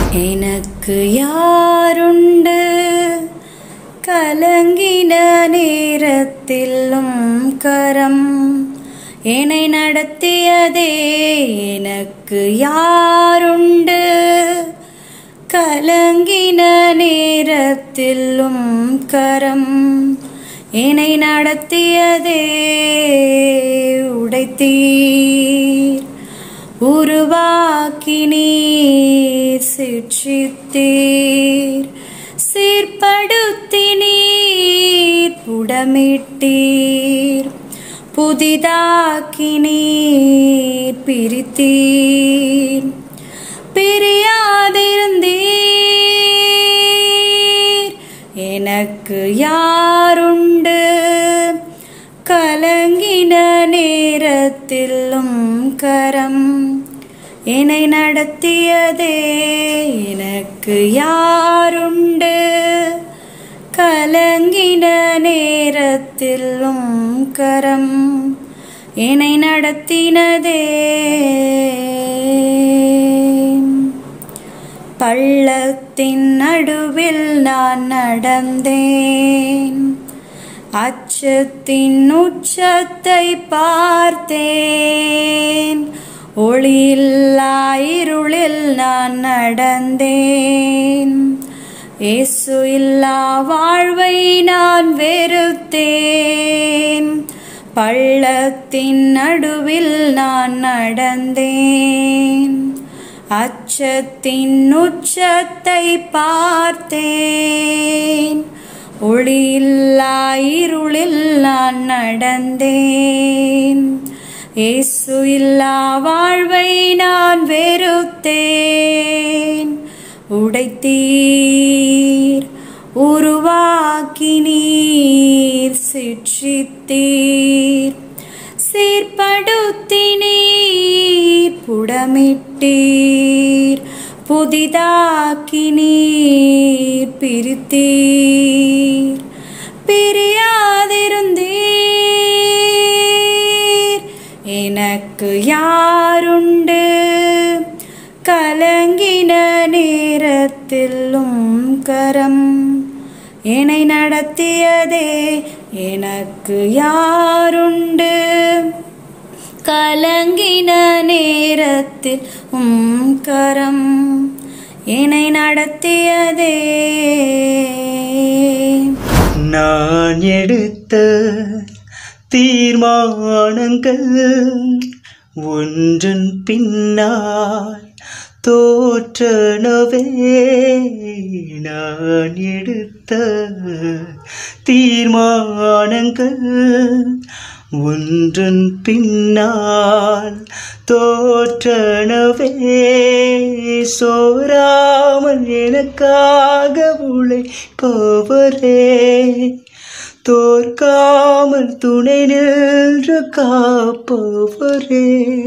எனக்கு யாருண்டு கலங்கின நேரத்திலும் கரம் என்னை நடத்தியதே எனக்கு யாருண்டு கலங்கின நேரத்திலும் கரம் என்னை நடத்தியதே உடைத்தீர் உருவாக்கி நீர் சிற்றித்தீர் சீர்படுத்தி நீர் புடமிட்டீர் புதிதாக்கி நீர் பிரித்தீர் பிரியாதிருந்தீர் எனக்கு யாருண்டு கலங்கின நேரத்திலும் கரம் என்னை நடத்தியதே எனக்கு யாருண்டு கலங்கின நேரத்திலும் கரம் என்னை நடத்தினதே பள்ளத்தின் நடுவில் நான் நடந்தேன் அச்சத்தின் உச்சத்தை பார்த்தேன் ஒளியில்லா இருளில் நான் நடந்தேன் இயேசு இல்லா வாழ்வை நான் வெறுத்தேன் பள்ளத்தின் நடுவில் நான் நடந்தேன் அச்சத்தின் உச்சத்தை பார்த்தேன் ஒளியில்லா இருளில் நான் நடந்தேன் இயேசு இல்லா வாழ்வை நான் வெறுத்தேன் உடைத்தீர் உருவாக்கி நீர் சிற்றித்தீர் சீர்படுத்தி நீர் புடமிட்டீர் புதிதாக்கி நீர் பிரித்தீர் பிரியாதிருந்தீர் எனக்கு யாருண்டு கலங்கின நேரத்திலும் கரம் என்னை நடத்தியதே எனக்கு யாருண்டு கலங்கின நேரத்தில் உம் கரம் என்னை நடத்தியதே நான் எடுத்த தீர்மானங்கள் ஒன்றன் பின்னால் தோற்றனவே நான் எடுத்த தீர்மானங்கள் ஒன்றன் பின்னால் தோற்றனவே சோராமல் எனக்காக உழைப்பவரே தோற்காமல் துணை நின்று காப்பவரே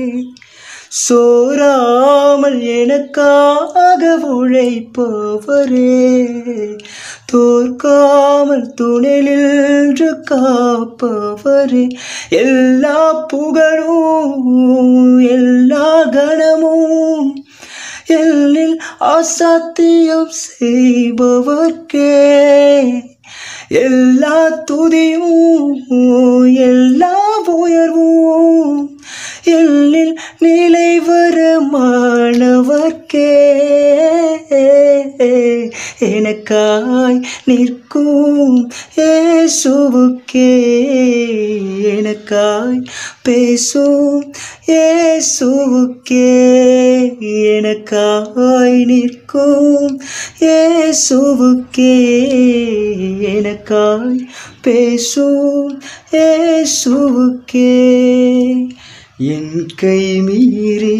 சோராமல் எனக்காக உழைப்பவரே தோற்காமல் துணை நின்று காப்பவரே எல்லா புகழும் எல்லா கணமும் எல்லில் அசாத்தியம் செய்பவர்க்கே எல்லா துதியும் எல்லா உயர்வும் எல்லில் நிலைவரமானவர்க்கே எனக்காய் நிற்கும் ஏசுவுக்கே எனக்காய் பேசும் ஏசுவுக்கே எனக்காய் நிற்கும் ஏசுவுக்கே எனக்காய் பேசும் ஏசுவுக்கே என் கை மீறி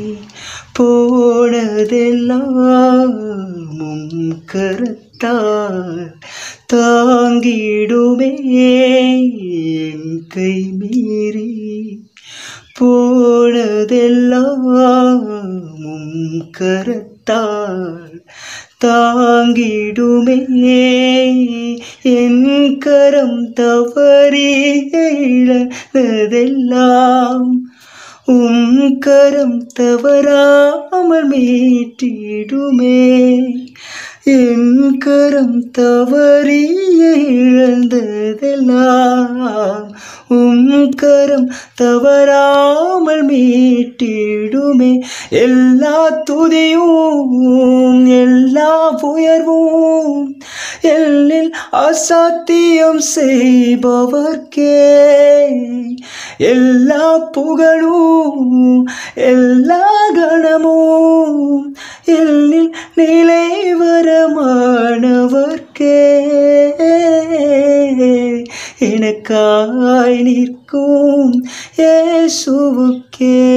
போனதெல்லாம் உம் கரத்தால் தாங்கிடுமே என் கை மீறி போனதெல்லாம் உம் கரத்தால் தாங்கிடுமே என் கரம் தவறி இழந்ததெல்லாம் உம் கரம் தவறாமல் மீட்டிடுமே என் கரம் தவறிய இழந்ததெல்லாம் உம் கரம் தவறாமல் மீட்டிடுமே எல்லா துதியும் எல்லா உயர்வும் எல்லில் அசாத்தியம் செய்பவர்க்கே எல்லா புகழும் எல்லா கணமும் எல்லில் நிலைவரமானவர்க்கே எனக்காய் நிற்கும் இயேசுவுக்கே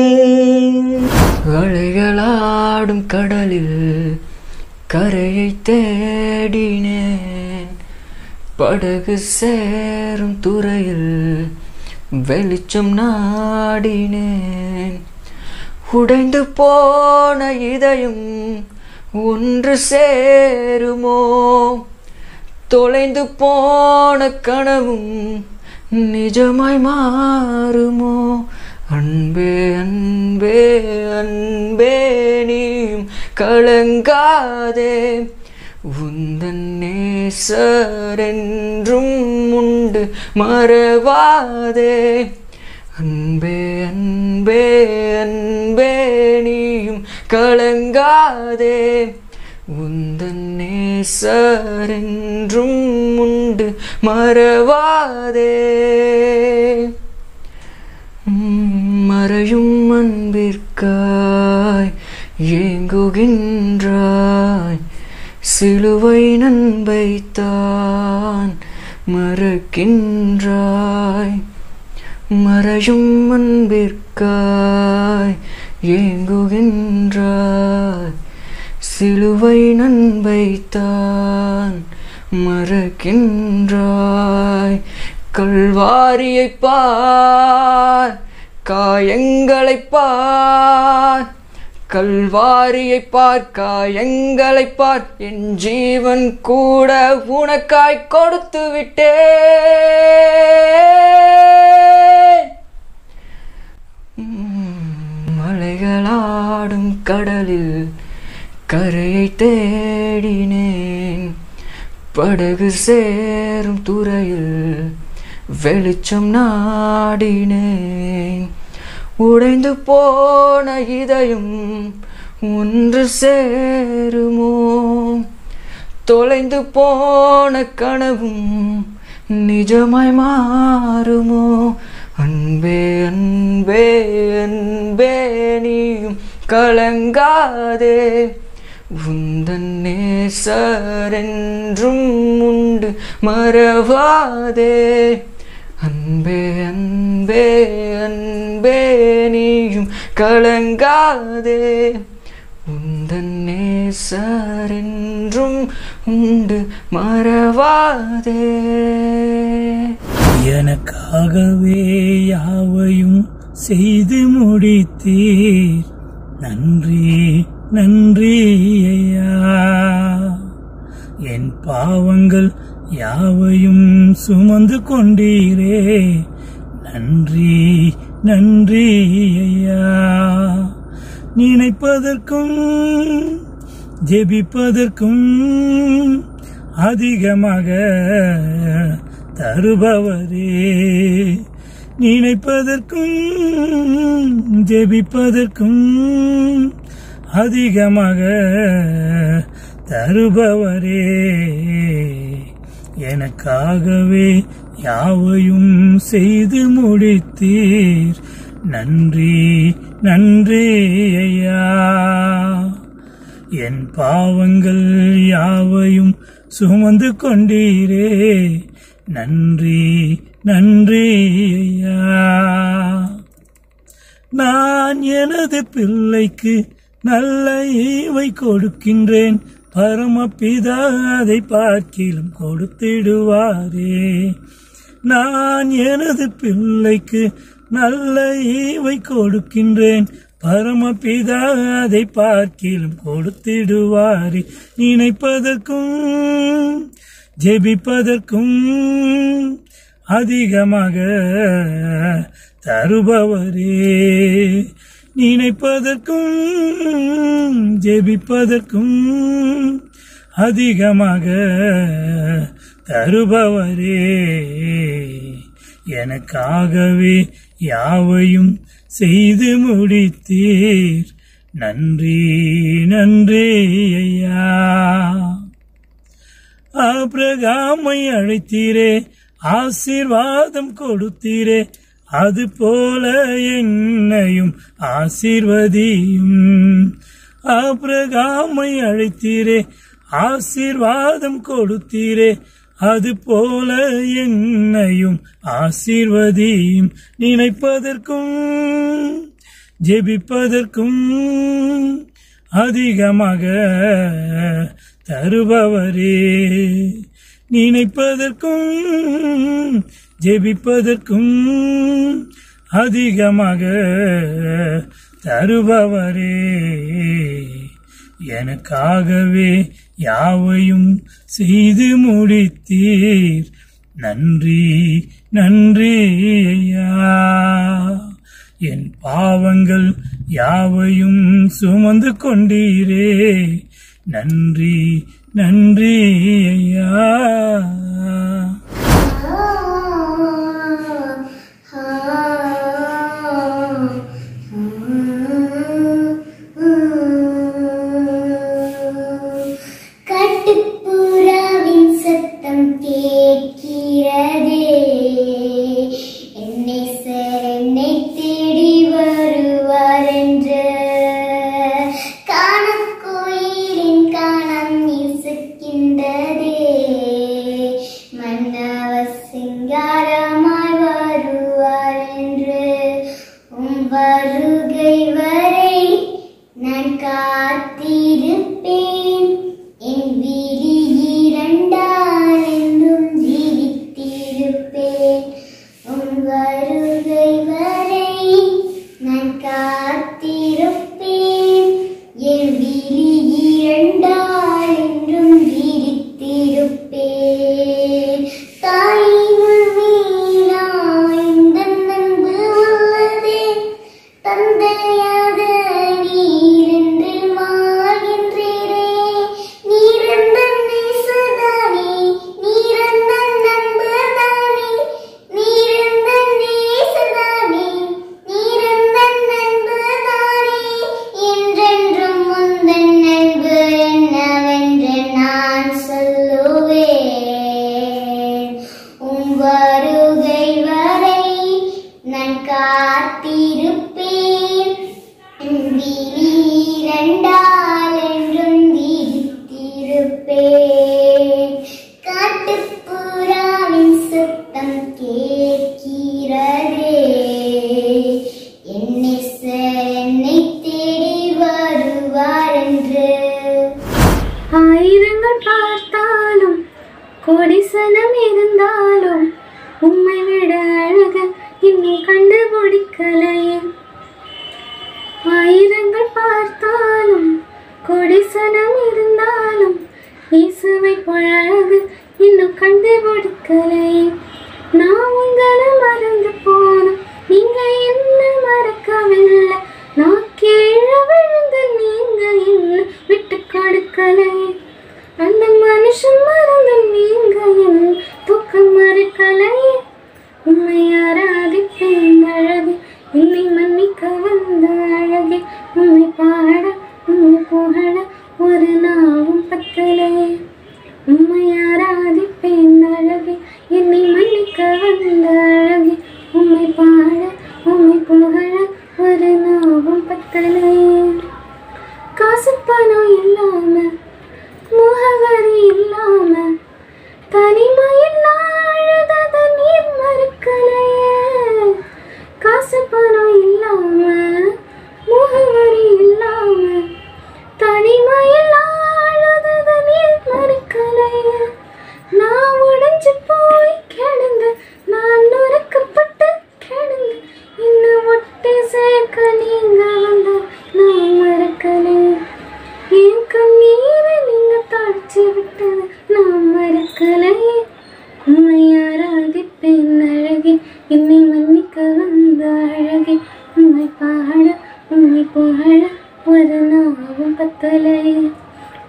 அலைகளாடும் கடலில் கரையை தேடினேன் படகு சேரும் துறையில் வெளிச்சம் நாடினேன் உடைந்து போன இதயம் ஒன்று சேருமோ தொலைந்து போன கனவும் நிஜமாய் மாறுமோ அன்பே அன்பே அன்பே நீயும் கலங்காதே உந்தன் நேசரென்றும் உண்டு மறவாதே அன்பே அன்பே அன்பே நீயும் கலங்காதே உந்தன் நேசரென்றும் உண்டு மறவாதே உம், மறையும் அன்பிற்காய் ஏங்குகின்றாய் சிலுவை நண்பைத்தான் மறக்கின்றாய் மறையும் அன்பிற்காய் ஏங்குகின்றாய் சிலுவை நண்பைத்தான் மறக்கின்றாய் கல்வாரியைப் பார் காயங்களைப் பார் கல்வாரியைப் பார் காயங்களைப் பார் என் ஜீவன் கூட உனக்காய் கொடுத்து விட்டேன் உம், மலைகளாடும் கடலில் கரையை தேடினேன் படகு சேரும் துறையில் வெளிச்சம் நாடினேன் உடைந்து போன இதயம் ஒன்று சேருமோ தொலைந்து போன கனவும் நிஜமாய் மாறுமோ அன்பே அன்பே அன்பே நீயும் கலங்காதே உந்தன் நேசரென்றும் உண்டு மறவாதே அன்பே அன்பே அன்பே நீயும் கலங்காதே உந்தன் நேசரென்றும் உண்டு மறவாதே எனக்காகவே யாவையும் செய்து முடித்தீர் நன்றி நன்றி ஐயா என் பாவங்கள் யாவையும் சுமந்து கொண்டீரே நன்றி நன்றி ஐயா நினைப்பதற்கும் ஜெபிப்பதற்கும் அதிகமாக தருபவரே நினைப்பதற்கும் ஜெபிப்பதற்கும் அதிகமாக தருபவரே எனக்காகவே யாவையும் செய்து முடித்தீர் நன்றி நன்றி ஐயா என் பாவங்கள் யாவையும் சுமந்து கொண்டீரே நன்றி நன்றி ஐயா நான் எனது பிள்ளைக்கு நல்ல ஈவை கொடுக்கின்றேன் பரமபிதா அதை பார்க்கிலும் கொடுத்திடுவாரே நான் எனது பிள்ளைக்கு நல்ல ஈவை கொடுக்கின்றேன் பரமபிதா அதை பார்க்கிலும் கொடுத்திடுவாரே நினைப்பதற்கும் ஜெபிப்பதற்கும் அதிகமாக தருபவரே நினைப்பதற்கும் ஜெபிப்பதற்கும் அதிகமாக தருபவரே எனக்காகவே யாவையும் செய்து முடித்தீர் நன்றி நன்றி ஐயா ஆபிரகாமை அழைத்தீரே ஆசீர்வாதம் கொடுத்தீரே அது போல என்னையும் ஆசீர்வதியும் ஆபிரகாமை அழைத்தீரே ஆசீர்வாதம் கொடுத்தீரே அது போல என்னையும் ஆசீர்வதியும் நினைப்பதற்கும் ஜெபிப்பதற்கும் அதிகமாக தருபவரே நினைப்பதற்கும் ஜெபிப்பதற்கும் அதிகமாக தருபவரே எனக்காகவே யாவையும் செய்து முடித்தீர் நன்றி நன்றி ஐயா என் பாவங்கள் யாவையும் சுமந்து கொண்டீரே நன்றி நன்றி ஐயா கட்டுப்புறாவின் சத்தம் கேட்கிறதே என்னை என்னை தேடி வருவார் என்று காணக்கோயிலின் காணம் இசைக்கின்றதே மன்னவ சிங்காரமாய் வருவார் என்று உம் வருகை வரை நான் காத்திருப்பேன் என் விழி இரண்டால் என்றும் ஜீவித்திருப்பேன் உன் வருகை வரை நான் காத்திருப்பேன் என் விழி இரண்டால் என்றும் ஜீவித்திருப்பேன் தாயின் மீனாய் உந்தன் அன்பு உள்ளதே தந்தையாக நீரென்று மாகின்றீரே நீரெந்தன் நேசதானே நீரெந்தன் நண்பதானே நீரெந்தன் நேசதானே நீரெந்தன் நண்பதானே என்றென்றும் முந்தன் நண்பு என்னவென்று நான் சொல்லுவேன் உம் வருகை வரை நான் காத்திருப்பேன் இரண்டால் என்றும் விழித்திருப்பேன் காட்டுப்புறாவின் சத்தம் கேட்கிறதே என்னை என்னை தேடி வருவார் என்று ஆயிரங்கள் பார்த்தாலும் கோடிசனம் இருந்தாலும் உம்மை விட அழக இன்னும் கண்டுபிடிக்கலையே ஆயிரங்கள் பார்த்தாலும் கோடிசனம் இருந்தாலும் இயேசுவை போல அழகு இன்னும் கண்டுபிடிக்கலையே நான் உங்களை மறந்து போனோம் நீங்க என்ன மறக்கவில்லை நான் கீழே விழுந்து நீங்க என்ன விட்டு கொடுக்கலையே அந்த மனுஷன் மறந்து நீங்க என் தூக்கம் மறுக்கலையே உண்மை ஆராதிப்பேன் அழகே என்னை மன்னிக்க வந்த அழகே உண்மை பாட உண்மை புகழ ஒரு நாவும் பத்தலையே உண்மை ஆராதிப்பேன் அழகே என்னை மன்னிக்க வந்த அழகே உண்மை பாட உண்மை புகழ ஒரு நாவும் பத்தலையே காசு பணம் இல்லாம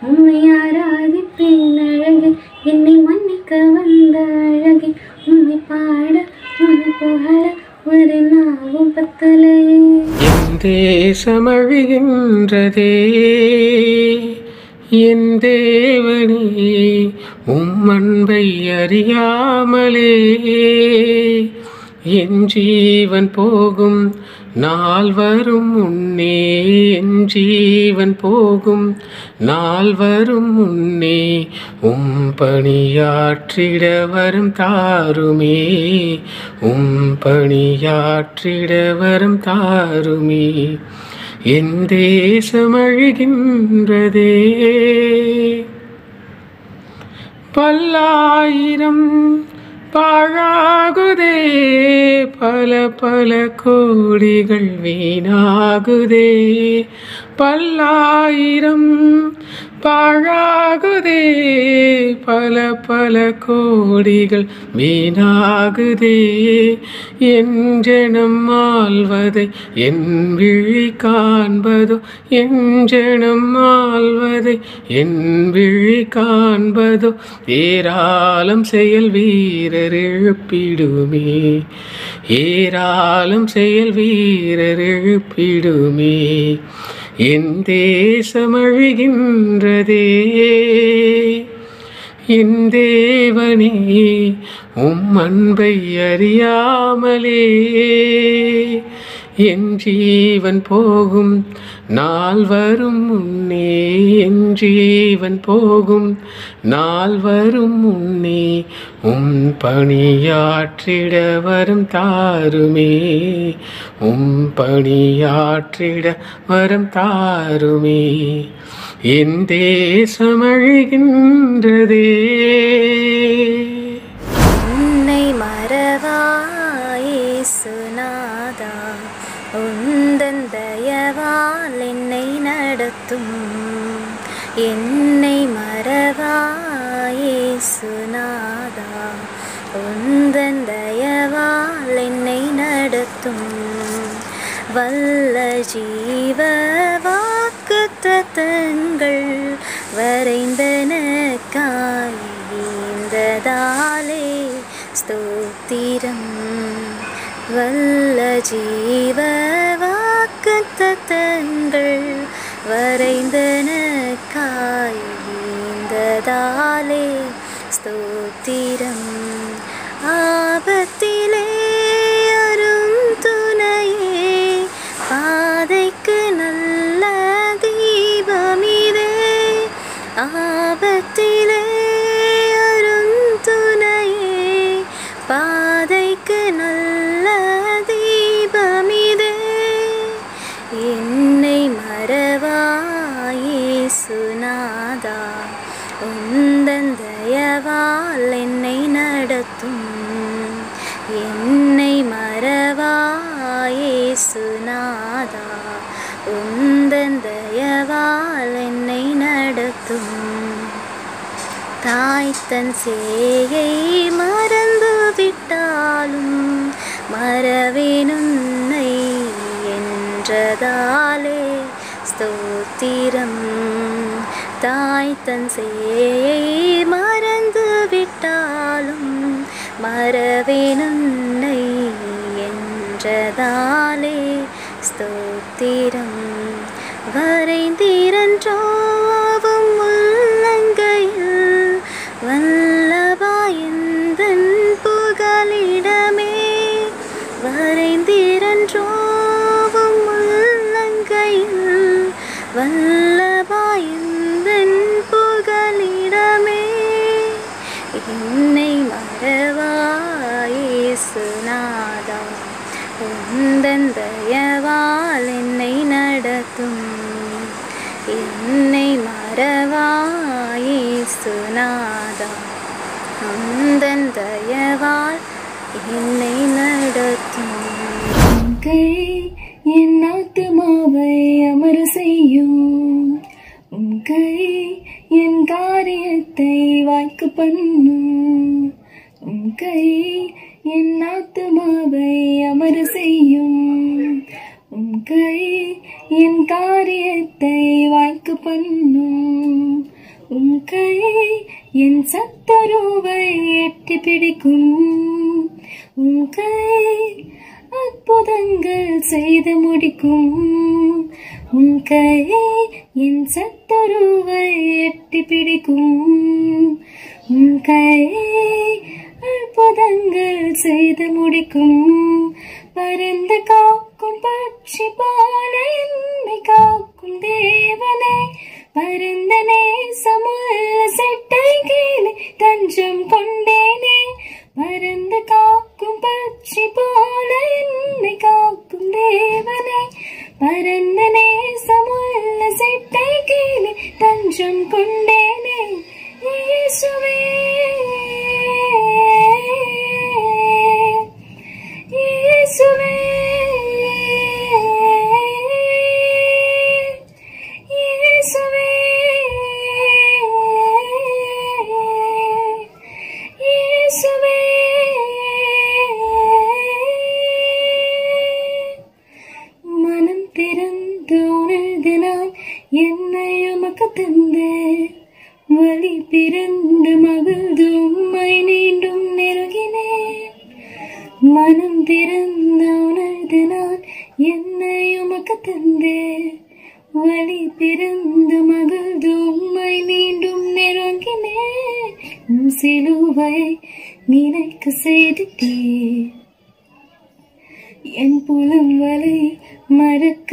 உம்மை ஆராதிப்பேன் அழகு என்னை மன்னிக்க வந்த அழகே உம்மை பாட உம்மை புகழ ஒரு நாவும் பத்தலையே என் தேசம் அழிகின்றதே என் தேவனே உம் அன்பை அறியாமலே என் ஜீவன் போகும் நாள் வரும் முன்னே என் ஜீவன் போகும் நாள் வரும் முன்னே உம் பணியாற்றிட வரும் தாருமே உம் பணியாற்றிட வரும் தாருமே என் தேசம் அழுகின்றதே பல்லாயிரம் பாழாகுதே பல பல கோடிகள் வீணாகுதே பல்லாயிரம் பாழாகுதே பல பல கோடிகள் வீணாகுதே என் ஜனம் ஆள்வதை என் விழி காண்பதோ என் ஜனம் ஆள்வதை என் விழி காண்பதோ ஏராளம் செயல் வீரர் எழுப்பிடுமே ஏராளம் செயல் வீரர் எழுப்பிடுமே என் தேசம் அழுகின்றதே என் தேவனே உம் அன்பை அறியாமலே என் ஜீவன் போகும் நாள் வரும் முன்னே என் ஜீவன் போகும் நாள் வரும் முன்னே உம் பணியாற்றிட வரும் தாருமே உம் பணியாற்றிட வரம் தாருமே என் தேசம் அழுகின்றதே உன்னை மறவாயேசுநாதா உந்தன் தயவால் என்னை நடத்தும் என்னை மறவாயேசுநாதா உந்தன் தயவால் என்னை நடத்தும் வல்ல ஜீவ வாக்குத்தத்தங்கள் வரைந்தனக்காய் ஈந்ததாலே ஸ்தோத்திரம் வல்ல ஜீவ வாக்குத்தத்தங்கள் வரைந்தனக்காய் ஈந்ததாலே ஸ்தோத்திரம் ஆபத்திலே அரும் துணையே பாதைக்கு நல்ல தீபமிதே ஆபத்திலே அரும் துணையே பாதைக்கு நல்ல தீபமிதே என்னை மறவாயேசுநாதா உந்தன் தயவால் என்னை நடத்தும் என்னை மறவாயேசுநாதா உந்தன் தயவால் என்னை நடத்தும் தாய் தன் சேயை மறந்து விட்டாலும் மறவேனுன்னை என்றதாலே ஸ்தோத்திரம் தாய் தன் சேயை மறந்து விட்டாலும் மறவேனுன்னை என்றதாலே ஸ்தோத்திரம் வரைந்திரன்றோவும் உள்ளங்கையில் வல்லபாயந்தன் புகலிடமே வரைந்திரன்றோவும் உள்ளங்கையில் வல்லபாயந்தன் புகலிடமே என்னை மறவாயேசுநாதா உந்தன் தயவால் என்னை நடத்தும் என்னை மறவாயேசுநாதா உந்தன் தயவால் என்னை நடத்தும் கை என் ஆத்துமாவை அமர செய்யும் உம் கை என் காரியத்தை வாய்க்க பண்ணும் உம் கை என் ஆத்துமாவை அமர செய்யும் உம் கை என் காரியத்தை வாய்க்க பண்ணும் உன் கை என் சத்தருவை எட்டி பிடிக்கும் உன் கை அற்புதங்கள் செய்து முடிக்கும் உன் கை என் சத்தருவை எட்டி பிடிக்கும் உன் கை அற்புதங்கள் செய்து முடிக்கும் பரந்து காக்கும் பட்சி போல என்னை காக்கும் தேவனே பரந்த நேசமுள்ள செட்டை கீழே தஞ்சம் கொண்டேனே பரந்து காக்கும் பட்சி போல என்னை காக்கும் தேவனே பரந்த நேசமுள்ள செட்டை கீழே தஞ்சம் கொண்டேனே இயேசுவே இயேசுவே இயேசுவே இயேசுவே மனம் திறந்து உணர்ந்து நான் என்னை உமக்கு தந்து வழி பிறந்து மகிழ்ந்து உம்மை மீண்டும் நெருகினேன் மனம் திறந்து உணர்ந்து நான் என்னை உமக்கு தந்து வழி பிறந்து மகிழ்ந்து உம்மை மீண்டும் நெருங்கினேன் உம் சிலுவை நினைக்க செய்துட்டீர் என் புலம்பலை மறக்க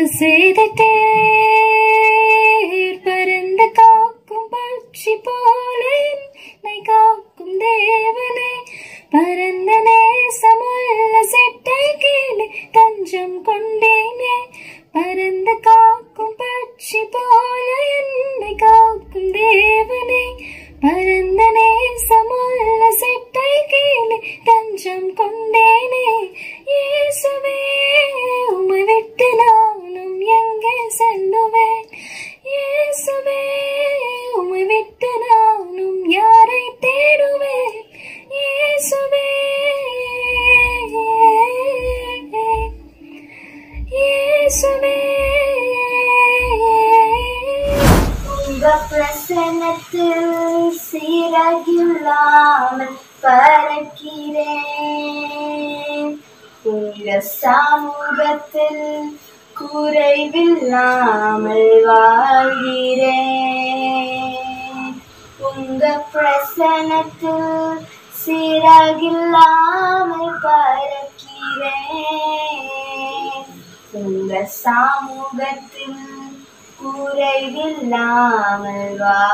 செய்தட்டேர் பரந்த காக்கும் பட்சி போல என்னை காக்கும் தேவனே பரந்த நேசமுள்ள செட்டை கீழே தஞ்சம் கொண்டேனே பரந்த காக்கும் பட்சி போல என்னை காக்கும் தேவனே பரந்த நேசமுள்ள செட்டை கீழே தஞ்சம் கொண்டேனே இயேசுவே உம்மை விட்டு நானும் எங்கே செல்லுவேன் இயேசுவே உம்மை விட்டு நானும் யாரை தேடுவேன் இயேசுவே இயேசுவே உங்க பிரசனத்தில் சீரகில்லாமல் பறக்கிறேன் உங்க சமூகத்தில் குறைவில்லாமல் வாழ்கிறேன் உங்க பிரசனத்தில் சீரகில்லாமல் பறக்கிறேன் உங்க சமூகத்தில் குறைவில்லாமல்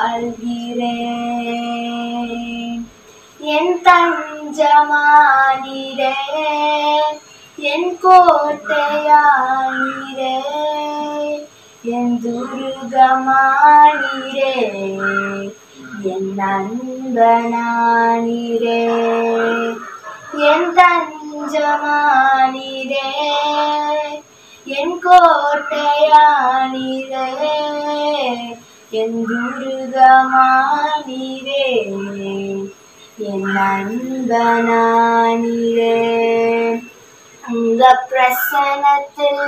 வாழ்கிறேன் என் தஞ்சமானிரே என் கோட்டையானிரே என் துருகமானிரே என் நண்பனானிரே என் தஞ்சமானிரே என் கோட்டையானிரே என் துருகமானிரே என் நண்பனானிரே உங்க பிரசனத்தில்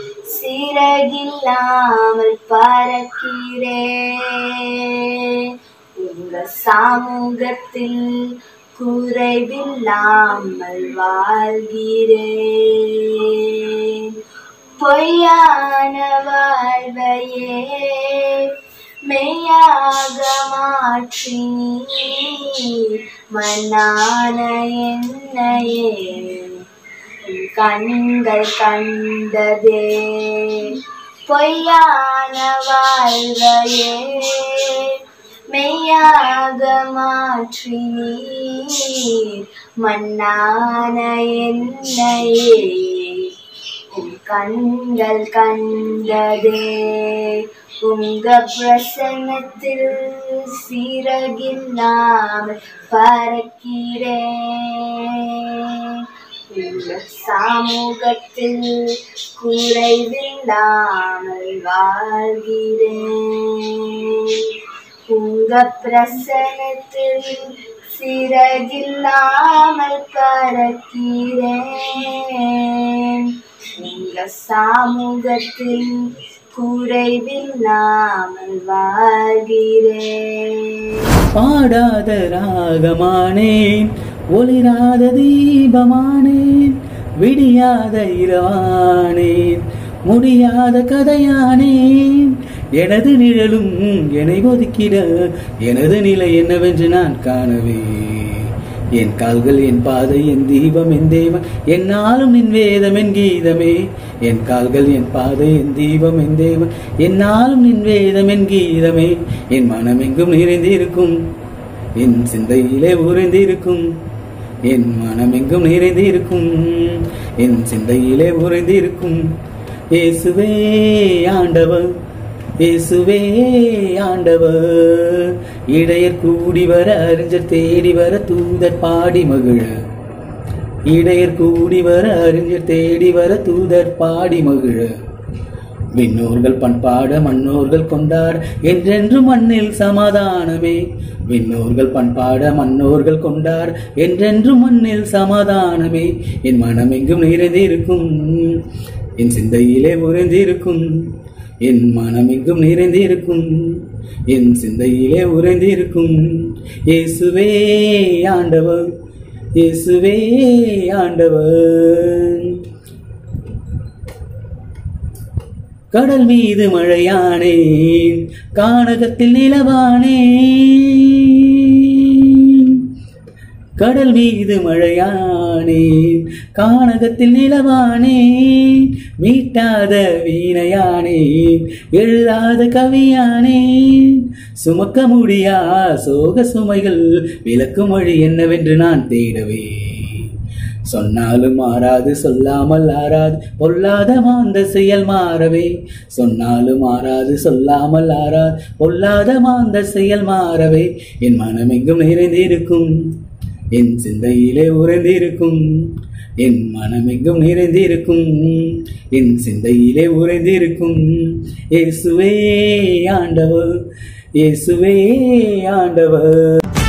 சிறகில்லாமல் பறக்கிறேன் உங்க சமூகத்தில் குறைவில்லாமல் வாழ்கிறேன் பொய்யான வாழ்வையே மெய்யாக மாற்றி நீர் மன்னான என்னையே உன் கண்கள் கண்டதே பொய்யான வாழ்வையே மெய்யாக மாற்றி நீர் மன்னான என்னையே உன் கண்கள் கண்டதே உங்க பிரசன்னத்தில் சிறகில்லாமல் பறக்கிறேன் உங்க சமூகத்தில் குறைவில்லாமல் வாழ்கிறேன் உங்க பிரசனத்தில் சிறகில்லாமல் பறக்கிறேன் உங்க சமூகத்தில் குறைவில்லாமல் வாழ்கிறேன் பாடாத ராகமானேன் ஒளிராத தீபமானேன் விடியாத இரவானேன் முடியாத கதையானேன் எனது நிழலும் என்னை ஒதுக்கிட எனது நிலை என்னவென்று நான் காணவே என் கால்கள் என் பாதை என் தீபம் என் தேவன் என்னாலும் நின் வேதம் என் கீதமே என் கால்கள் என் பாதை என் தீபம் என் தேவன் என்னாலும் நின் வேதம் என் கீதமே என் மனம் எங்கும் நிறைந்திருக்கும் என் சிந்தையிலே உறைந்திருக்கும் என் மனம் எங்கும் நிறைந்திருக்கும் என் சிந்தையிலே உறைந்திருக்கும் இயேசுவே ஆண்டவர் இயேசுவே ஆண்டவர் இடையர் கூடி வர அறிஞர் தேடி வர தூதர் பாடி மகிழ இடையர் கூடி வர அறிஞர் தேடி வர தூதர் பாடி மகிழ விண்ணோர்கள் பண்பாட மன்னோர்கள் கொண்டாட என்றென்று மண்ணில் சமாதானமே விண்ணோர்கள் பண்பாட மன்னோர்கள் கொண்டாட என்றென்று மண்ணில் சமாதானமே என் மனம் எங்கும் நிறைந்திருக்கும் என் சிந்தையிலே உறைந்திருக்கும் என் மனம் எங்கும் நிறைந்திருக்கும் என் சிந்தையிலே உறைந்திருக்கும் இயேசுவே ஆண்டவர் இயேசுவே ஆண்டவர் கடல் மீது மழையானேன் கானகத்தில் நிலவானேன் கடல் மீது மழையானேன் கானகத்தில் நிலவானேன் மீட்டாத வீணையானேன் எழுதாத கவியானேன் சுமக்க முடியா சோக சுமைகள் விளக்கும் மொழி என்னவென்று நான் தேடவே சொன்னாலும் மாறாது சொல்லாமல் ஆறாது பொல்லாத மாந்த செயல் மாறவே சொன்னாலும் மாறாது சொல்லாமல் ஆறாது பொல்லாத மாந்த செயல் மாறவே என் மனம் எங்கும் நிறைந்திருக்கும் என் சிந்தையிலே உறைந்திருக்கும் என் மனம் எங்கும் நிறைந்திருக்கும் என் சிந்தையிலே உறைந்திருக்கும் இயேசுவே ஆண்டவர் இயேசுவே ஆண்டவர்